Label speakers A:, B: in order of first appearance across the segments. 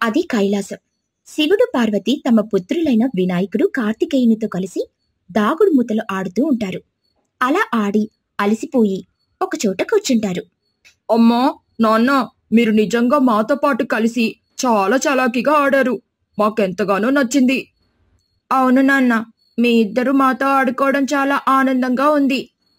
A: అది కైలాసం శివుడు పార్వతి తమ పుత్రులైన వినాయకుడు కార్తికేయునితో కలిసి దాగుడు మూతలు ఆడుతూ ఉంటారు అలా ఆడి అలసిపోయి ఒకచోట కూర్చుంటారు
B: అమ్మా నాన్న మీరు నిజంగా మాతో పాటు కలిసి చాలా చలాకీగా ఆడారు మాకెంతగానో నచ్చింది అవును నాన్న మీ ఇద్దరు మాతో ఆడుకోవడం చాలా ఆనందంగా ఉంది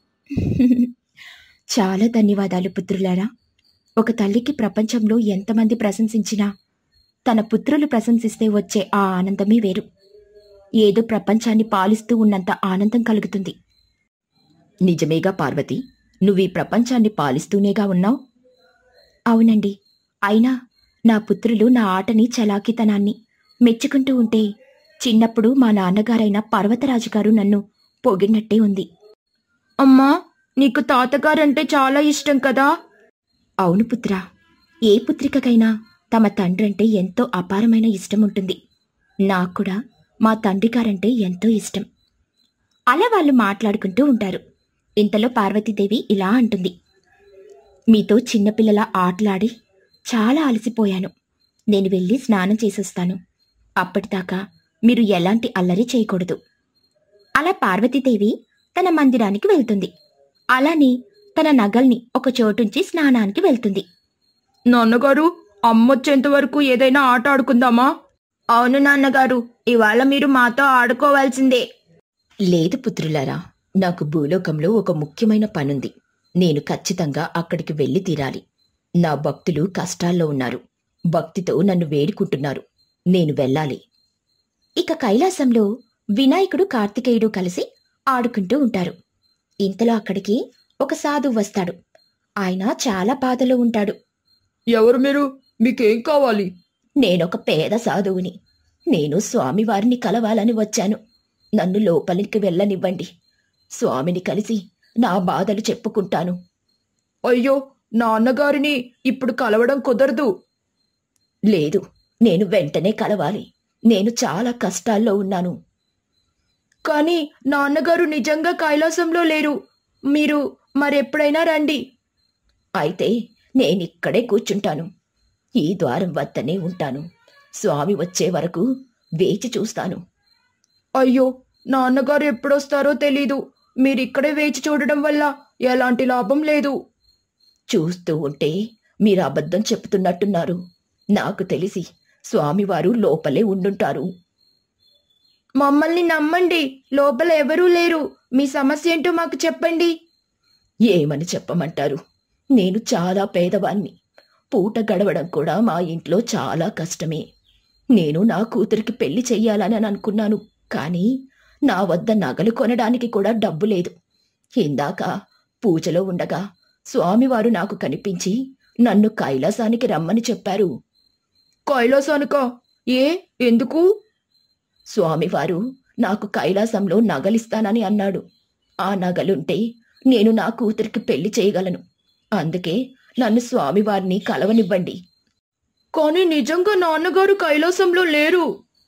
A: చాలా ధన్యవాదాలు పుత్రులారా ఒక తల్లికి ప్రపంచంలో ఎంతమంది ప్రశంసించినా తన పుత్రులు ప్రశంసిస్తే వచ్చే ఆ ఆనందమే వేరు ఏదో ప్రపంచాన్ని పాలిస్తూ ఉన్నంత ఆనందం కలుగుతుంది నిజమేగా పార్వతి నువ్వు ఈ ప్రపంచాన్ని పాలిస్తూనేగా ఉన్నావు అవునండి అయినా నా పుత్రులు నా ఆటని చలాకితనాన్ని మెచ్చుకుంటూ ఉంటే చిన్నప్పుడు మా నాన్నగారైన పర్వతరాజు గారు నన్ను పొగిడినట్టే ఉంది
B: అమ్మా నీకు తాతగారంటే చాలా ఇష్టం కదా
A: అవును పుత్రా ఏ పుత్రికకైనా తమ తండ్రంటే ఎంతో అపారమైన ఇష్టం ఉంటుంది నాకు కూడా మా తండ్రి గారంటే ఎంతో ఇష్టం అలా వాళ్ళు మాట్లాడుకుంటూ ఉంటారు ఇంతలో పార్వతీదేవి ఇలా అంటుంది మీతో చిన్నపిల్లల ఆటలాడి చాలా అలసిపోయాను నేను వెళ్ళి స్నానం చేసొస్తాను అప్పటిదాకా మీరు ఎలాంటి అల్లరి చేయకూడదు అలా పార్వతీదేవి తన మందిరానికి వెళ్తుంది అలానే తన నగల్ని ఒక చోటుంచి స్నానానికి వెళ్తుంది
B: నాన్నగారు అమ్మొచ్చేంత వరకు ఏదైనా ఆట ఆడుకుందామా అవును నాన్నగారు ఇవాళ మీరు మాతో ఆడుకోవాల్సిందే
A: లేదు పుత్రులారా నాకు భూలోకంలో ఒక ముఖ్యమైన పనుంది నేను ఖచ్చితంగా అక్కడికి వెళ్ళి తీరాలి నా భక్తులు కష్టాల్లో ఉన్నారు భక్తితో నన్ను వేడుకుంటున్నారు నేను వెళ్ళాలి ఇక కైలాసంలో వినాయకుడు కార్తికేయుడు కలిసి ఆడుకుంటూ ఉంటారు ఇంతలో అక్కడికి ఒక సాధువు వస్తాడు ఆయన చాలా బాధలో ఉంటాడు
B: ఎవరు మీరు మీకేం కావాలి
A: నేనొక పేద సాధువుని నేను స్వామివారిని కలవాలని వచ్చాను నన్ను లోపలికి వెళ్ళనివ్వండి స్వామిని కలిసి నా బాధలు చెప్పుకుంటాను
B: అయ్యో నాన్నగారిని ఇప్పుడు కలవడం కుదరదు
A: లేదు నేను వెంటనే కలవాలి నేను చాలా కష్టాల్లో ఉన్నాను
B: కానీ నాన్నగారు నిజంగా కైలాసంలో లేరు మీరు మరెప్పుడైనా రండి
A: అయితే నేనిక్కడే కూర్చుంటాను ఈ ద్వారం వద్దనే ఉంటాను స్వామి వచ్చే వరకు వేచి చూస్తాను
B: అయ్యో నాన్నగారు ఎప్పుడొస్తారో తెలీదు మీరిక్కడే వేచి చూడడం వల్ల ఎలాంటి లాభం లేదు
A: చూస్తూ ఉంటే మీరు అబద్ధం చెప్తున్నట్టున్నారు నాకు తెలిసి స్వామివారు లోపలే ఉండుంటారు
B: మమ్మల్ని నమ్మండి లోపల ఎవరూ లేరు మీ సమస్య ఏంటో మాకు చెప్పండి
A: ఏమని చెప్పమంటారు నేను చాలా పేదవాణ్ణి పూట గడవడం కూడా మా ఇంట్లో చాలా కష్టమే నేను నా కూతురికి పెళ్లి చెయ్యాలని అనుకున్నాను కానీ నా వద్ద నగలు కొనడానికి కూడా డబ్బు లేదు ఇందాక పూజలో ఉండగా స్వామివారు నాకు కనిపించి నన్ను కైలాసానికి రమ్మని చెప్పారు
B: కైలాసానిక ఏ ఎందుకు
A: స్వామివారు నాకు కైలాసంలో నగలిస్తానని అన్నాడు ఆ నగలుంటే నేను నా కూతురికి పెళ్లి చేయగలను అందుకే నన్ను స్వామివారిని కలవనివ్వండి
B: కానీ నిజంగా నాన్నగారు కైలాసంలో లేరు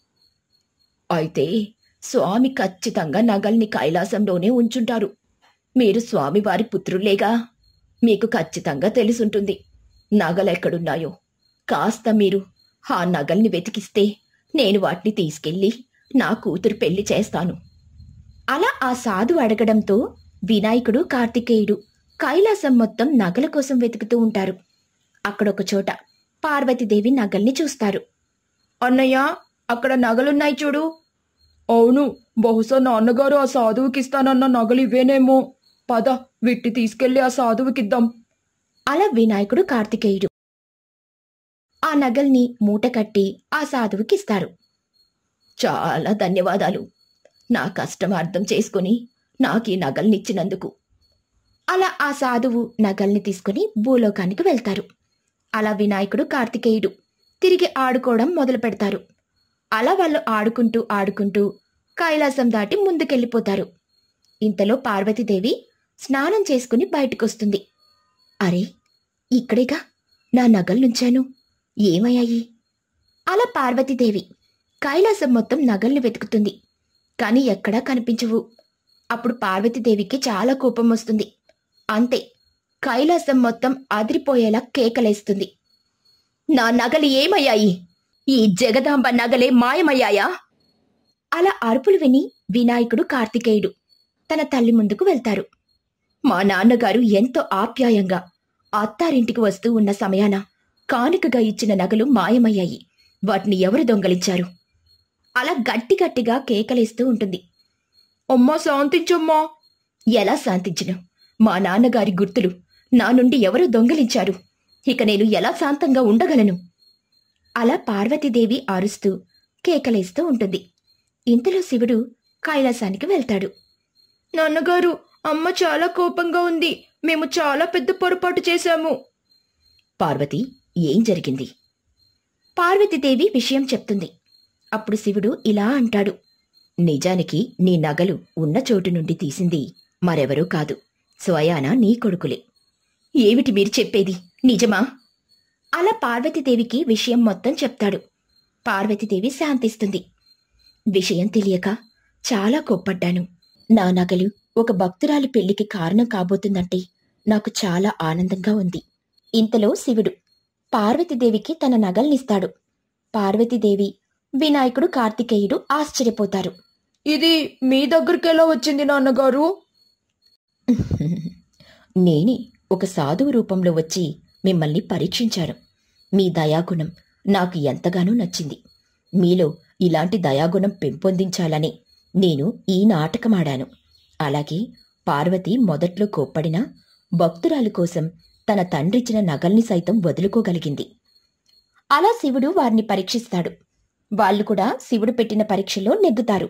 A: అయితే స్వామి ఖచ్చితంగా నగల్ని కైలాసంలోనే ఉంచుంటారు మీరు స్వామివారి పుత్రులేగా మీకు ఖచ్చితంగా తెలుసుంటుంది నగలెక్కడున్నాయో కాస్త మీరు ఆ నగల్ని వెతికిస్తే నేను వాటిని తీసుకెళ్ళి నా కూతురు పెళ్లి చేస్తాను అలా ఆ సాధు అడగడంతో వినాయకుడు కార్తికేయుడు కైలాసం మొత్తం నగల కోసం వెతుకుతూ ఉంటారు అక్కడొక చోట పార్వతీదేవి నగల్ని చూస్తారు
B: అన్నయ్య అక్కడ నగలున్నాయి చూడు అవును బహుశా నాన్నగారు ఆ సాధువుకి ఇస్తానన్న నగలు ఇవేనేమో పద విట్టి తీసుకెళ్లి ఆ సాధువుకిద్దాం
A: అలా వినాయకుడు కార్తికేయుడు ఆ నగల్ని మూట కట్టి ఆ సాధువుకిస్తారు చాలా ధన్యవాదాలు నా కష్టం అర్థం చేసుకుని నాకు ఈ నగల్నిచ్చినందుకు అలా ఆ సాధువు నగల్ని తీసుకుని భూలోకానికి వెళ్తారు అలా వినాయకుడు కార్తికేయుడు తిరిగి ఆడుకోవడం మొదలు పెడతారు అలా వాళ్ళు ఆడుకుంటూ ఆడుకుంటూ కైలాసం దాటి ముందుకెళ్ళిపోతారు ఇంతలో పార్వతీదేవి స్నానం చేసుకుని బయటకొస్తుంది అరే ఇక్కడేగా నా నగలుంచాను ఏమయ్యాయి అలా పార్వతీదేవి కైలాసం మొత్తం నగల్ని వెతుకుతుంది కాని ఎక్కడా కనిపించవు అప్పుడు పార్వతీదేవికి చాలా కోపం వస్తుంది అంతే కైలాసం మొత్తం అదిరిపోయేలా కేకలేస్తుంది నా నగలు ఏమయ్యాయి ఈ జగదాంబ నగలే మాయమయ్యాయా అలా అరుపులు విని వినాయకుడు కార్తికేయుడు తన తల్లి ముందుకు వెళ్తారు మా నాన్నగారు ఎంతో ఆప్యాయంగా అత్తారింటికి వస్తూ ఉన్న సమయాన కానుకగా ఇచ్చిన నగలు మాయమయ్యాయి వాటిని ఎవరు దొంగలించారు అలా గట్టి గట్టిగా కేకలేస్తూ ఉంటుంది
B: అమ్మా శాంతించమ్మా
A: ఎలా శాంతించను మా నాన్నగారి గుర్తులు నా నుండి ఎవరు దొంగలించారు ఇక నేను ఎలా శాంతంగా ఉండగలను అలా పార్వతీదేవి అరుస్తూ కేకలేస్తూ ఉంటుంది ఇంతలో శివుడు కైలాసానికి వెళ్తాడు
B: నాన్నగారు అమ్మ చాలా కోపంగా ఉంది మేము చాలా పెద్ద పొరపాటు చేశాము
A: పార్వతి ఏం జరిగింది పార్వతీదేవి విషయం చెప్తుంది అప్పుడు శివుడు ఇలా అంటాడు నిజానికి నీ నగలు ఉన్న చోటు నుండి తీసింది మరెవరూ కాదు స్వయాన నీ కొడుకులే ఏమిటి మీరు చెప్పేది నిజమా అలా పార్వతీదేవికి విషయం మొత్తం చెప్తాడు పార్వతీదేవి శాంతిస్తుంది విషయం తెలియక చాలా కోప్పడ్డాను నా నగలు ఒక భక్తురాలి పెళ్లికి కారణం కాబోతుందంటే నాకు చాలా ఆనందంగా ఉంది ఇంతలో శివుడు పార్వతీదేవికి తన నగల్నిస్తాడు పార్వతీదేవి వినాయకుడు కార్తికేయుడు ఆశ్చర్యపోతారు
B: ఇది మీ దగ్గరికి ఎలా వచ్చింది నాన్నగారు
A: నేనే ఒక సాధువు రూపంలో వచ్చి మిమ్మల్ని పరీక్షించాను మీ దయాగుణం నాకు ఎంతగానో నచ్చింది మీలో ఇలాంటి దయాగుణం పెంపొందించాలని నేను ఈ నాటకమాడాను అలాగే పార్వతి మొదట్లో కోప్పడినా భక్తురాలు కోసం తన తండ్రిచ్చిన నగల్ని సైతం వదులుకోగలిగింది అలా శివుడు వారిని పరీక్షిస్తాడు వాళ్ళు కూడా శివుడు పెట్టిన పరీక్షలో నెగ్గుతారు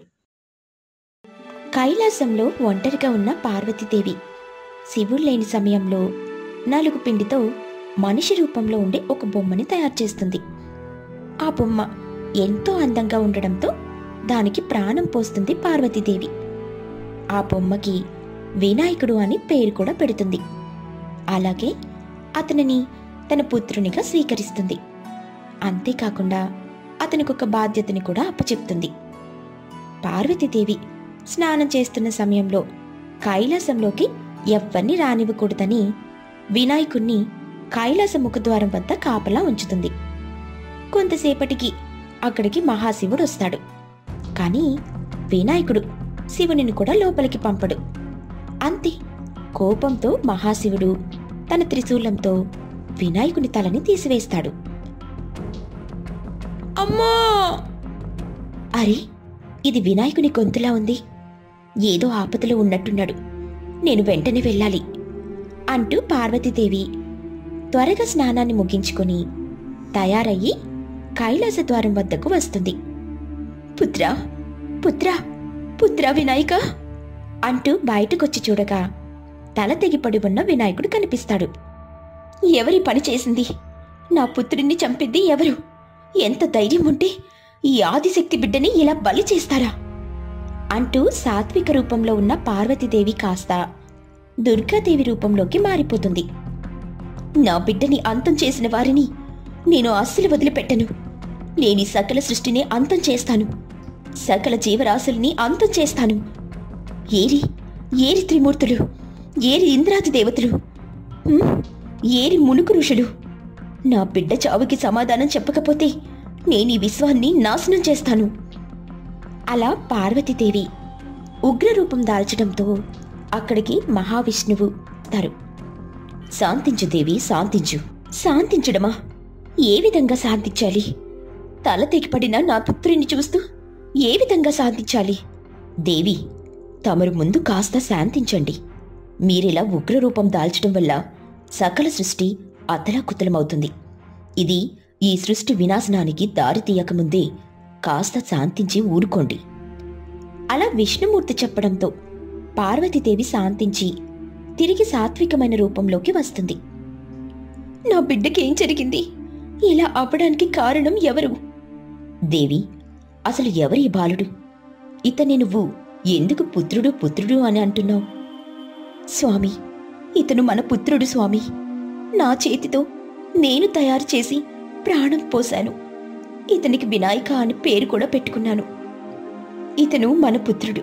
A: కైలాసంలో ఒంటరిగా ఉన్న పార్వతీదేవి శివుడు లేని సమయంలో నాలుగు పిండితో మనిషి రూపంలో ఉండే ఒక బొమ్మని తయారు చేస్తుంది ఆ బొమ్మ ఎంతో అందంగా ఉండడంతో దానికి ప్రాణం పోస్తుంది పార్వతీదేవి ఆ బొమ్మకి వినాయకుడు అని పేరు కూడా పెడుతుంది అలాగే అతనిని తన పుత్రునిగా స్వీకరిస్తుంది అంతేకాకుండా అతనికి ఒక బాధ్యతని కూడా అప్పచెప్తుంది పార్వతీదేవి స్నానం చేస్తున్న సమయంలో కైలాసంలోకి ఎవ్వరిని రానివ్వకూడదని వినాయకుణ్ణి కైలాస ముఖద్వారం వద్ద కాపలా ఉంచుతుంది కొంతసేపటికి అక్కడికి మహాశివుడు వస్తాడు కానీ వినాయకుడు శివునిని కూడా లోపలికి పంపడు అంతే కోపంతో మహాశివుడు తన త్రిశూలంతో వినాయకుని తలని తీసివేస్తాడు
B: అమ్మా
A: అరే ఇది వినాయకుని గొంతులా ఉంది ఏదో ఆపదలో ఉన్నట్టున్నాడు నేను వెంటనే వెళ్ళాలి అంటూ పార్వతీదేవి త్వరగా స్నానాన్ని ముగించుకొని తయారయ్యి కైలాస ద్వారం వద్దకు వస్తుంది పుత్రా పుత్రా పుత్రా వినాయక అంటూ బయటకొచ్చి చూడగా తల తెగిపడి ఉన్న వినాయకుడు కనిపిస్తాడు ఎవరి పని చేసింది నా పుత్రుడిని చంపింది ఎవరు ఎంత ధైర్యం ఉంటే ఈ ఆదిశక్తి బిడ్డని ఇలా బలి చేస్తారా అంటూ సాత్విక రూపంలో ఉన్న పార్వతీదేవి కాస్త దుర్గాదేవి రూపంలోకి మారిపోతుంది నా బిడ్డని అంతం చేసిన వారిని నేను అస్సలు వదిలిపెట్టను నేను ఈ సకల సృష్టిని అంతం చేస్తాను సకల జీవరాశుల్ని అంతం చేస్తాను ఏరి ఏరి త్రిమూర్తులు ఏరి ఇంద్రాది దేవతలు ఉమ్, ఏరి మునుకు ఋషులు నా బిడ్డ చావుకి సమాధానం చెప్పకపోతే నేను ఈ విశ్వాన్ని నాశనం చేస్తాను అలా పార్వతీదేవి ఉగ్రరూపం దాల్చడంతో అక్కడికి మహావిష్ణువు తరు శాంతించు దేవి శాంతించు శాంతించడమా ఏ విధంగా శాంతించాలి తల తెగిపడిన నా పుత్రుని చూస్తూ ఏ విధంగా శాంతించాలి దేవి తమరు ముందు కాస్త శాంతించండి మీరిలా ఉగ్రరూపం దాల్చడం వల్ల సకల సృష్టి అతలాకుతలమవుతుంది ఇది ఈ సృష్టి వినాశనానికి దారి తీయకముందే కాస్త శాంతించి ఊరుకోండి అలా విష్ణుమూర్తి చెప్పడంతో పార్వతీదేవి శాంతించి తిరిగి సాత్వికమైన రూపంలోకి వస్తుంది నా బిడ్డకి ఏం జరిగింది ఇలా అవ్వడానికి కారణం ఎవరు దేవి అసలు ఎవరి ఈ బాలుడు ఇతని నువ్వు ఎందుకు పుత్రుడు పుత్రుడు అని అంటున్నావు స్వామి ఇతను మన పుత్రుడు స్వామి నా చేతితో నేను తయారు చేసి ప్రాణం పోశాను ఇతనికి వినాయక అని పేరు కూడా పెట్టుకున్నాను ఇతను మన పుత్రుడు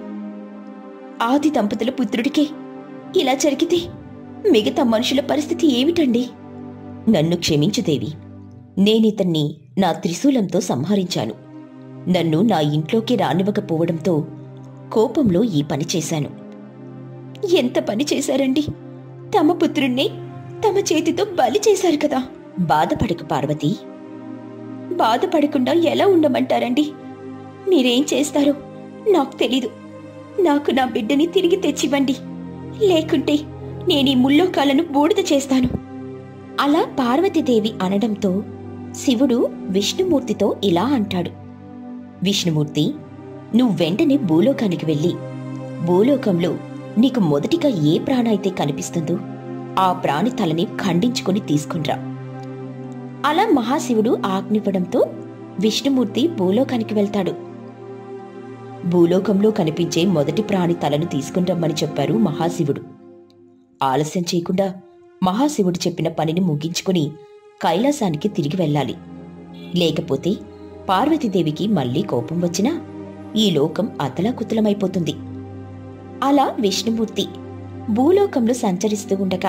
A: ఆది దంపతుల పుత్రుడికే ఇలా జరిగితే మిగతా మనుషుల పరిస్థితి ఏమిటండి నన్ను క్షమించు దేవి నేనితన్ని
C: నా త్రిశూలంతో సంహరించాను నన్ను నా ఇంట్లోకి రానివ్వకపోవడంతో కోపంలో ఈ పని చేశాను ఎంత పని చేశారండి తమ పుత్రుణ్ణి తమ చేతితో బలి చేశారు కదా బాధపడకు పార్వతి బాధపడకుండా ఎలా ఉండమంటారండి మీరేం చేస్తారో నాకు తెలీదు నాకు నా బిడ్డని తిరిగి తెచ్చివ్వండి లేకుంటే నేను ఈ ముల్లోకాలను బూడిద చేస్తాను అలా పార్వతీదేవి అనడంతో శివుడు విష్ణుమూర్తితో ఇలా అంటాడు విష్ణుమూర్తి నువ్వు వెంటనే భూలోకానికి వెళ్ళి భూలోకంలో నీకు మొదటిగా ఏ ప్రాణ అయితే కనిపిస్తుందో ఆ ప్రాణి తలని ఖండించుకొని తీసుకునిరా అలా మహాశివుడు ఆజ్ఞివ్వడంతో విష్ణుమూర్తి భూలోకానికి వెళ్తాడు భూలోకంలో కనిపించే మొదటి ప్రాణి తలను తీసుకుని రమ్మని చెప్పారు మహాశివుడు ఆలస్యం చేయకుండా మహాశివుడు చెప్పిన పనిని ముగించుకుని కైలాసానికి తిరిగి వెళ్ళాలి లేకపోతే పార్వతీదేవికి మళ్ళీ కోపం వచ్చినా ఈ లోకం అతలాకుతలమైపోతుంది అలా విష్ణుమూర్తి భూలోకంలో సంచరిస్తూ ఉండగా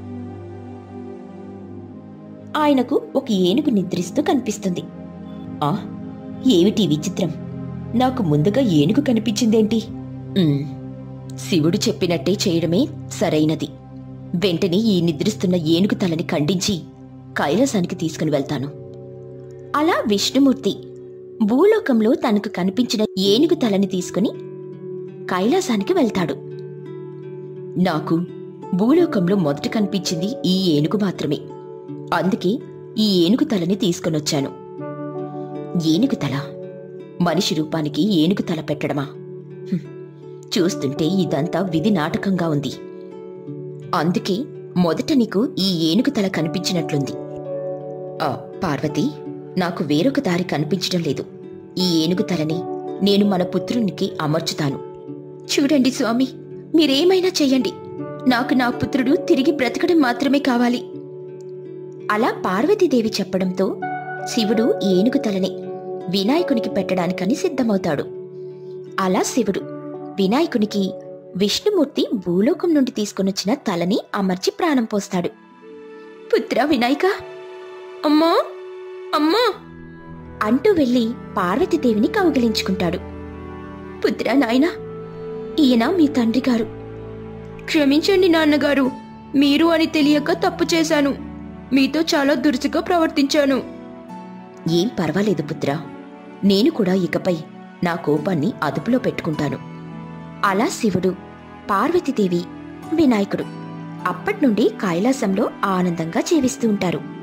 C: ఆయనకు ఒక ఏనుగు నిద్రిస్తూ కనిపిస్తుంది ఆ ఏమిటి విచిత్రం నాకు ముందుగా ఏనుగు కనిపించిందేంటి ఉమ్, శివుడు చెప్పినట్టే చేయడమే సరైనది వెంటనే ఈ నిద్రిస్తున్న ఏనుగు తలని ఖండించి కైలాసానికి తీసుకుని వెళ్తాను అలా విష్ణుమూర్తి భూలోకంలో తనకు కనిపించిన ఏనుగు తలని తీసుకుని కైలాసానికి వెళ్తాడు నాకు భూలోకంలో మొదట కనిపించింది ఈ ఏనుగు మాత్రమే అందుకే ఈ ఏనుగు తలని తీసుకొనొచ్చాను ఏనుగు తల మనిషి రూపానికి ఏనుగు తల పెట్టడమా హ్మ్. చూస్తుంటే ఇదంతా విధి నాటకంగా ఉంది అందుకే మొదట నీకు ఈ ఏనుగు తల కనిపించినట్లుంది ఆ, పార్వతి నాకు వేరొక దారి కనిపించడం లేదు ఈ ఏనుగు తలని నేను మన పుత్రునికి అమర్చుతాను చూడండి స్వామి మీరేమైనా చెయ్యండి నాకు నా పుత్రుడు తిరిగి బ్రతకడం మాత్రమే కావాలి అలా పార్వతీదేవి చెప్పడంతో శివుడు ఏనుగు తలని వినాయకునికి పెట్టడానికని సిద్ధమవుతాడు అలా శివుడు వినాయకునికి విష్ణుమూర్తి భూలోకం నుండి తీసుకొనొచ్చిన తలని అమర్చి ప్రాణం పోస్తాడు పుత్ర వినాయక అమ్మా అమ్మా అంటూ వెళ్ళి పార్వతీదేవిని కౌగిలించుకుంటాడు పుత్ర నాయనా ఈయన మీ తండ్రి గారు
B: క్షమించండి నాన్నగారు మీరు అని తెలియక తప్పు చేశాను మీతో చాలా దురుసుగా ప్రవర్తించాను
C: ఏం పర్వాలేదు పుత్రా నేను కూడా ఇకపై నా కోపాన్ని అదుపులో పెట్టుకుంటాను అలా శివుడు పార్వతీదేవి వినాయకుడు అప్పట్నుండి కైలాసంలో ఆనందంగా జీవిస్తూ ఉంటారు